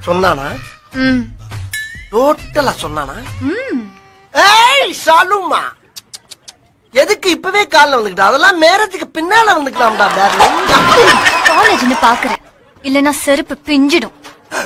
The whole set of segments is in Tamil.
சொன்னானா ம் டோட்டலா சொன்னானா ம் ஏய் சாலுமா எதுக்கு இப்பவே கால்ல வந்துக்கிட்ட அதெல்லாம் மேரத்துக்கு பின்னால வந்துக்கலாம்டா டார்லிங் காலேஜ்னு பாக்குறேன் இல்லனா செருப்பு பிஞ்சிடும்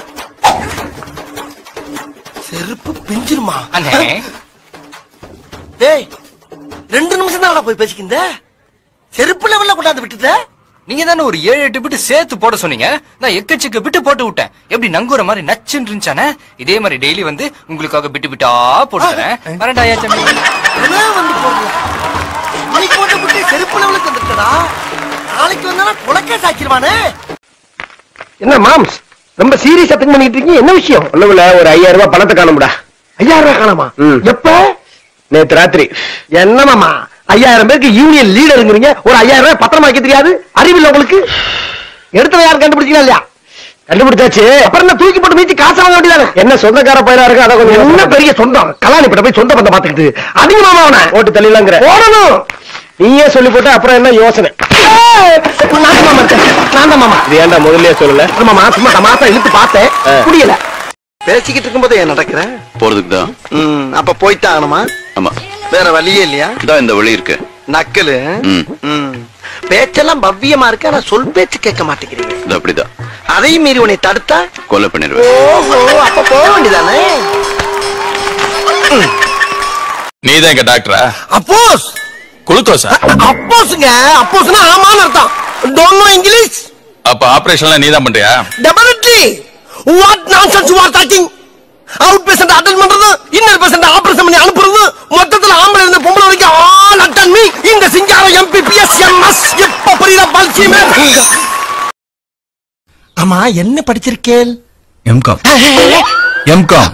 செருப்பு பிஞ்சிருமா அண்ணே டேய் ரெண்டு நிமிஷம் தான் போய் பேசிக்கிந்த செருப்பு லெவல்ல கொண்டாந்து விட்டுட்ட நீங்க தானே ஒரு ஏழு எட்டு பிட்டு சேர்த்து போட சொன்னீங்க நான் எக்கச்சக்க பிட்டு போட்டு விட்டேன் எப்படி நங்குற மாதிரி நச்சுன்னு இருந்துச்சானே இதே மாதிரி டெய்லி வந்து உங்களுக்காக பிட்டு பிட்டா போட்டு தரேன் வரேன்டா ஐயா தம்பி அதான் வந்து போடுறேன் இன்னைக்கு போட்ட புட்டு செருப்பு லெவலுக்கு வந்துட்டடா நாளைக்கு வந்தா குலக்க சாக்கிடுவானே என்ன மாம்ஸ் ரொம்ப சீரியஸா திங்க் பண்ணிட்டு இருக்கீங்க என்ன விஷயம் ஒண்ணுமில்ல ஒரு ஐயாயிரம் ரூபாய் பணத்தை காணும்டா ஐயாயிரம் ரூபாய் காணாமா ம். எப்ப நேத்து ராத்திரி என்ன மாமா ஐயாயிரம் பேருக்கு யூனியன் லீடருங்கிறீங்க ஒரு ஐயாயிரம் ரூபாய் பத்திரமா வைக்க தெரியாது அறிவில்லை உங்களுக்கு எடுத்தவன் யாரும் கண்டுபிடிச்சீங்களா இல்லையா கண்டுபிடிச்சாச்சு அப்புறம் என்ன தூக்கி போட்டு மீச்சு காசு வாங்க வேண்டியதானே என்ன சொந்தக்கார பயிரா இருக்கு அத கொஞ்சம் என்ன பெரிய சொந்தம் கலாணி பட்ட போய் சொந்த பந்தம் பாத்துக்கிட்டு அதிக மாமா அவனை ஓட்டு தள்ளிலாங்கிற போடணும் நீயே சொல்லி போட்ட அப்புறம் என்ன யோசனை ஏய், நான் தான் மாமா இருக்கேன் நான் தான் மாமா இது ஏன்டா முதல்லயே சொல்லல ஆமாமா சும்மா தமாசா இழுத்து பார்த்தேன் ஆ. புரியல பேசிக்கிட்டு இருக்கும்போது ஏன் நடக்கிறேன் போறதுக்கு தான் ம், அப்ப போய்த்தான் ஆகணுமா ஆமா வேற வழியே இல்லையா இதான் இந்த வழி இருக்கு நக்கலு ம். ம். பேச்செல்லாம் பவ்யமா இருக்கு ஆனா சொல் பேச்சு கேட்க மாட்டேங்கிறீங்க இது அப்படிதான் அதையும் மீறி உன்னை தடுத்தா கொலை பண்ணிடுவேன் ஓஹோ அப்ப போக வேண்டியதானே நீதான் எங்க டாக்டரா அப்போஸ் குளுக்கோஸா அப்போஸ்ங்க அப்போஸ்னா ஆமான்னு அர்த்தம் டோன்ட் நோ இங்கிலீஷ் அப்ப ஆபரேஷன்லாம் நீதான் பண்றியா definitely what nonsense you are talking out patient attend பண்றது இன்னர் பேஷண்ட் ஆபரேஷன் பண்ணி அனுப்புறது மொத்தத்துல ஆம்பளை இருந்து பொம்பளை வரைக்கும் ஆல் அட்டன் மீ இந்த சிங்காரம் எம்பிபிஎஸ் எம்எஸ் எப்ப புரியுதா பல்சியமே ஆமா என்ன படிச்சிருக்கேன் எம்காம் எம்காம்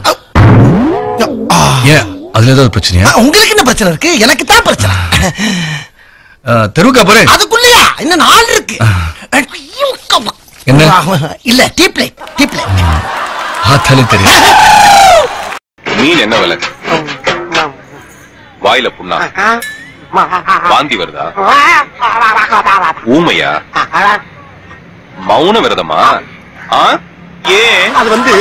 ஏன் அதுல ஏதாவது பிரச்சனையா உங்களுக்கு என்ன பிரச்சனை இருக்கு எனக்கு தான் பிரச்சனை தெருவுக்கா போறேன் அதுக்குள்ளயா இன்னும் நாள் இருக்கு என்ன? இல்ல டீப் லைட் டீப் லைட் பார்த்தாலே தெரியும் மீன் என்ன விலை வாயில புண்ணா வாந்தி வருதா ஊமையா மௌன விரதமா ஆ? ஏன் அது வந்து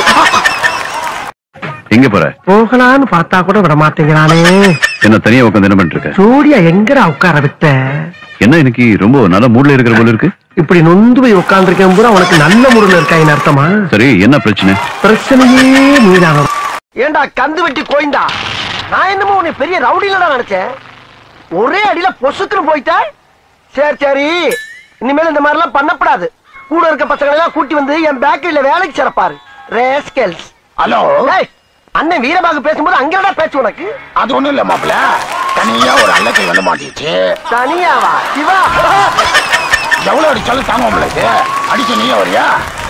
எங்க போற போகலான்னு பார்த்தா கூட விட மாட்டேங்கிறானே என்ன தனியா உட்காந்து என்ன பண்ணிட்டு இருக்க சூர்யா எங்கடா உட்கார விட்ட என்ன இன்னைக்கு ரொம்ப நல்ல மூட்ல இருக்கிற போல இருக்கு இப்படி நொந்து போய் உட்கார்ந்துருக்கேன் பூரா உனக்கு நல்ல முருகன் இருக்காயின்னு அர்த்தமா சரி என்ன பிரச்சனை பிரச்சனையே நீதான் ஏண்டா கந்து வெட்டி கோயிந்தா நான் என்னமோ உன்னை பெரிய ரவுடிலடா நினைச்சேன் ஒரே அடியில பொசுக்குன்னு போயிட்ட சரி சரி இனிமேல் இந்த மாதிரி எல்லாம் பண்ணப்படாது கூட இருக்க பசங்களை எல்லாம் கூட்டி வந்து என் பேக்கரியில வேலைக்கு சிறப்பாரு ரேஸ்கெல்ஸ் ஹலோ அண்ணன் வீரபாகு பேசும்போது அங்கடா பேச்சு உனக்கு அது ஒண்ணும் இல்ல மாப்பிள தனியா ஒரு அல்லக்கை வந்து மாட்டிச்சு தனியாவா சிவா எவ்வளவு அடிச்சாலும் தாங்க முடியாது அடிச்சு நீயே வரியா